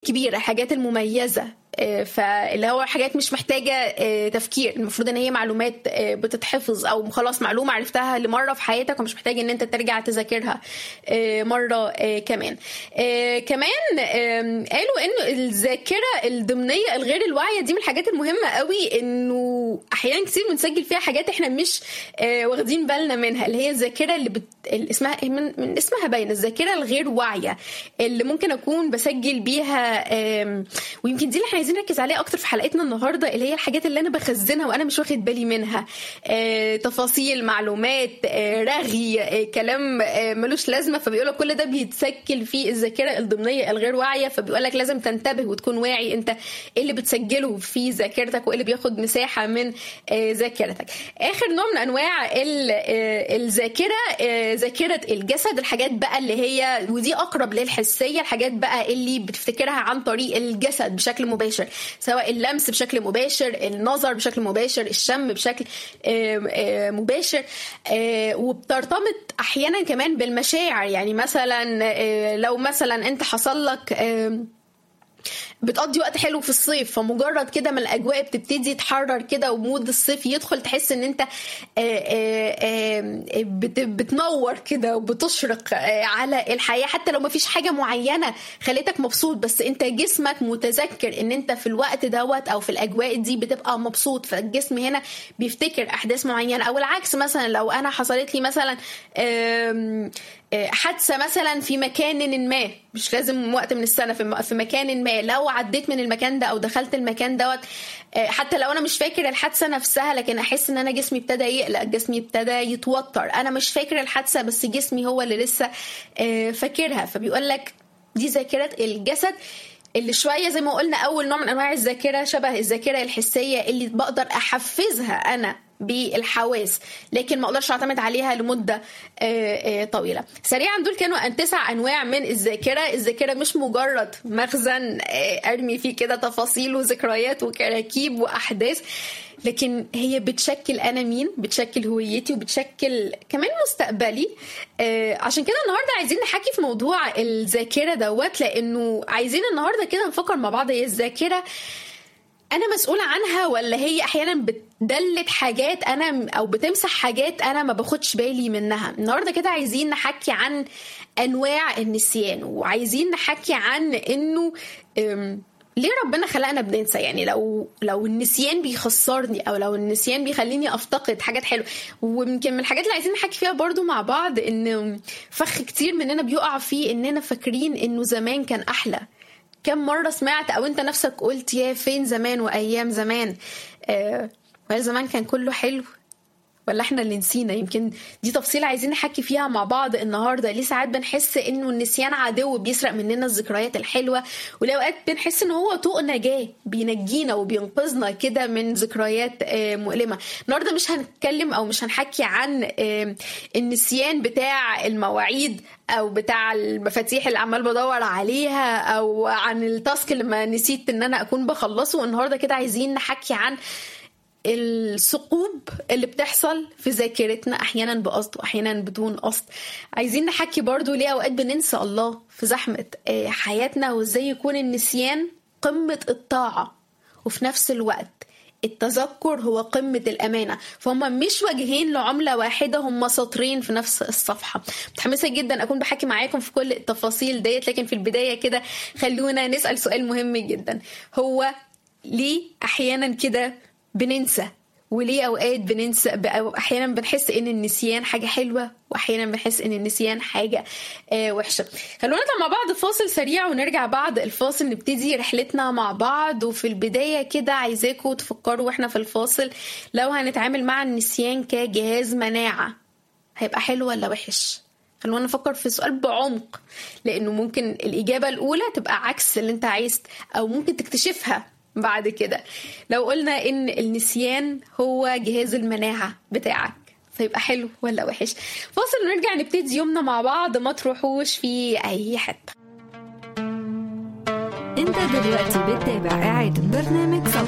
الكبيره الحاجات المميزه فاللي هو حاجات مش محتاجه تفكير المفروض ان هي معلومات بتتحفظ او خلاص معلومه عرفتها لمره في حياتك ومش محتاج ان انت ترجع تذاكرها مره كمان كمان قالوا انه الذاكره الضمنيه الغير الواعيه دي من الحاجات المهمه قوي انه احيانا كتير بنسجل فيها حاجات احنا مش واخدين بالنا منها اللي هي الذاكره اللي بت... اسمها من... من اسمها باين الذاكره الغير واعيه اللي ممكن اكون بسجل بيها ويمكن دي اللي احنا عايزين نركز عليها اكتر في حلقتنا النهارده اللي هي الحاجات اللي انا بخزنها وانا مش واخد بالي منها آه، تفاصيل معلومات آه، رغي آه، كلام ملوش لازمه فبيقول لك كل ده بيتسجل في الذاكره الضمنيه الغير واعيه فبيقول لك لازم تنتبه وتكون واعي انت ايه اللي بتسجله في ذاكرتك وايه اللي بياخد مساحه من ذاكرتك اخر نوع من انواع الذاكره ذاكره الجسد الحاجات بقى اللي هي ودي اقرب للحسيه الحاجات بقى اللي بتفتكرها عن طريق الجسد بشكل مباشر سواء اللمس بشكل مباشر النظر بشكل مباشر الشم بشكل مباشر وبترتبط احيانا كمان بالمشاعر يعني مثلا لو مثلا انت حصل لك بتقضي وقت حلو في الصيف فمجرد كده ما الاجواء بتبتدي تحرر كده ومود الصيف يدخل تحس ان انت بتنور كده وبتشرق على الحياه حتى لو ما فيش حاجه معينه خليتك مبسوط بس انت جسمك متذكر ان انت في الوقت دوت او في الاجواء دي بتبقى مبسوط فالجسم هنا بيفتكر احداث معينه او العكس مثلا لو انا حصلت لي مثلا حادثه مثلا في مكان ما مش لازم وقت من السنه في مكان ما لو عديت من المكان ده او دخلت المكان دوت حتى لو انا مش فاكر الحادثه نفسها لكن احس ان انا جسمي ابتدى يقلق جسمي ابتدى يتوتر انا مش فاكر الحادثه بس جسمي هو اللي لسه فاكرها فبيقول لك دي ذاكره الجسد اللي شويه زي ما قلنا اول نوع من انواع الذاكره شبه الذاكره الحسيه اللي بقدر احفزها انا بالحواس لكن ما اقدرش اعتمد عليها لمده طويله سريعا دول كانوا تسع انواع من الذاكره الذاكره مش مجرد مخزن ارمي فيه كده تفاصيل وذكريات وكراكيب واحداث لكن هي بتشكل انا مين بتشكل هويتي وبتشكل كمان مستقبلي عشان كده النهارده عايزين نحكي في موضوع الذاكره دوت لانه عايزين النهارده كده نفكر مع بعض هي الذاكره انا مسؤوله عنها ولا هي احيانا بتدلت حاجات انا او بتمسح حاجات انا ما باخدش بالي منها النهارده كده عايزين نحكي عن انواع النسيان وعايزين نحكي عن انه ليه ربنا خلقنا بننسى يعني لو لو النسيان بيخسرني او لو النسيان بيخليني افتقد حاجات حلوه ويمكن من الحاجات اللي عايزين نحكي فيها برضو مع بعض ان فخ كتير مننا بيقع فيه اننا فاكرين انه زمان كان احلى كم مرة سمعت أو أنت نفسك قلت يا فين زمان وأيام زمان آه وهل زمان كان كله حلو ولا احنا اللي نسينا يمكن دي تفصيلة عايزين نحكي فيها مع بعض النهاردة ليه ساعات بنحس انه النسيان عدو بيسرق مننا الذكريات الحلوة ولأوقات بنحس ان هو طوق نجاة بينجينا وبينقذنا كده من ذكريات مؤلمة النهاردة مش هنتكلم او مش هنحكي عن النسيان بتاع المواعيد او بتاع المفاتيح اللي عمال بدور عليها او عن التاسك اللي ما نسيت ان انا اكون بخلصه النهارده كده عايزين نحكي عن الثقوب اللي بتحصل في ذاكرتنا احيانا بقصد واحيانا بدون قصد عايزين نحكي برضو ليه اوقات بننسى الله في زحمه حياتنا وازاي يكون النسيان قمه الطاعه وفي نفس الوقت التذكر هو قمة الأمانة فهم مش وجهين لعملة واحدة هم سطرين في نفس الصفحة متحمسة جدا أكون بحكي معاكم في كل التفاصيل ديت لكن في البداية كده خلونا نسأل سؤال مهم جدا هو ليه أحيانا كده بننسى وليه اوقات بننسى أو احيانا بنحس ان النسيان حاجه حلوه واحيانا بنحس ان النسيان حاجه آه وحشه خلونا نطلع مع بعض فاصل سريع ونرجع بعد الفاصل نبتدي رحلتنا مع بعض وفي البدايه كده عايزاكم تفكروا واحنا في الفاصل لو هنتعامل مع النسيان كجهاز مناعه هيبقى حلو ولا وحش خلونا نفكر في سؤال بعمق لانه ممكن الاجابه الاولى تبقى عكس اللي انت عايز او ممكن تكتشفها بعد كده لو قلنا ان النسيان هو جهاز المناعة بتاعك فيبقى حلو ولا وحش فاصل ونرجع نبتدي يومنا مع بعض ما تروحوش في اي حتة انت دلوقتي بتتابع اعادة برنامج صوت